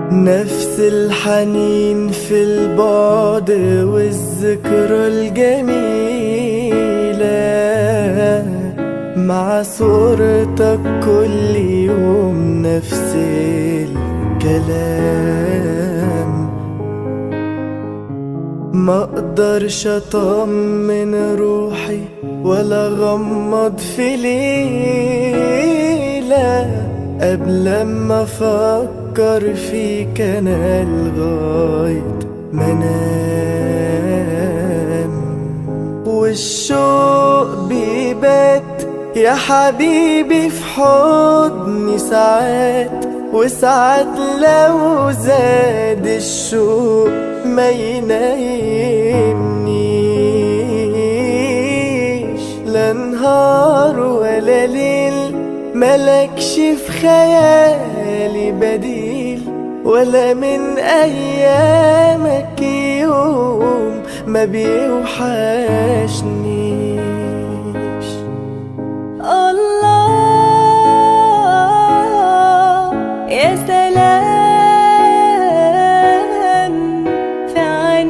نفس الحنين في البعد والذكرى الجميلة مع صورتك كل يوم نفس الكلام ما اقدرش اطمن روحي ولا غمض في ليلة قبل ما افكر فيك انا لغاية ما انام والشوق بيبات يا حبيبي في حضني ساعات وساعات لو زاد الشوق ما ينايمنيش لا نهار ولا ليل ملكش في خيالي بديل ولا من ايامك يوم ما بيوحشنيش الله يا سلام في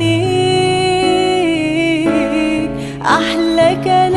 عينيك أحلى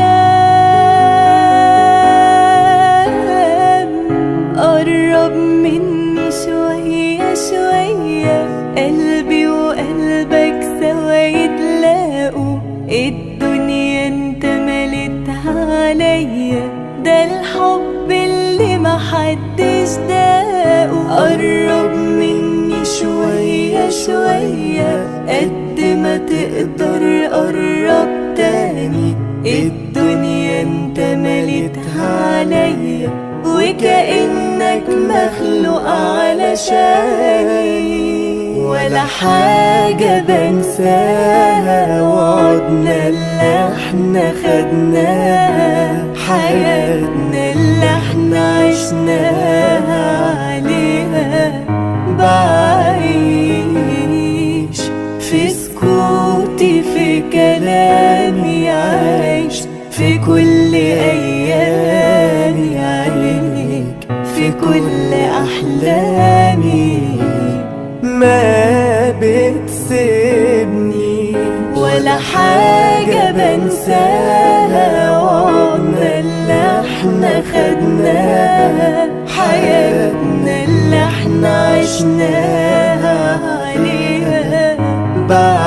كلام قرب مني شوية شوية قلبي وقلبك سوا يتلاقوا الدنيا انت ملتها عليا ده الحب اللي محدش داقه قرب مني شوية شوية قد ما تقدر قرب تاني الدنيا انت ملتها عليا وكأنك مخلوق علشاني ولا حاجة بنساها وعدنا اللي احنا خدناها حياتنا اللي احنا عشناها عليها بعيش في سكوتي في كلامي عايش في كل أيامي عينيك في كل أحلامي ما بتسيبني ولا حاجة بنساها وعمرنا اللي احنا خدناها حياتنا اللي احنا عشناها عليها بعد